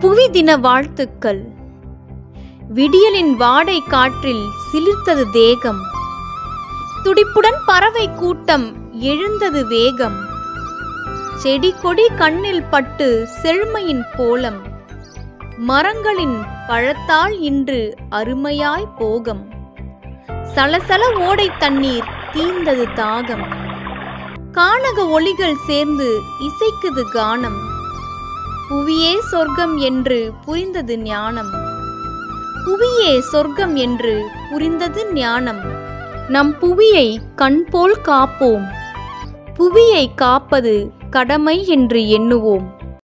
புவி தின வாழ்த்துக்கள் விடியலின் வாடை காற்றில் சிலிர்த்தது தேகம் துடிப்புடன் பறவை கூட்டம் எழுந்தது வேகம் செடி கொடி கண்ணில் பட்டு செழுமையின் கோலம் மரங்களின் பழத்தால் இன்று அருமையாய் போகம் சலசல ஓடை தண்ணீர் தீர்ந்தது தாகம் கானக ஒளிகள் சேர்ந்து இசைக்குது கானம் புவியே சொர்க்கம் என்று புரிந்தது ஞானம் புவியே சொர்க்கம் என்று புரிந்தது ஞானம் நம் புவியை கண்போல் காப்போம் புவியை காப்பது கடமை என்று எண்ணுவோம்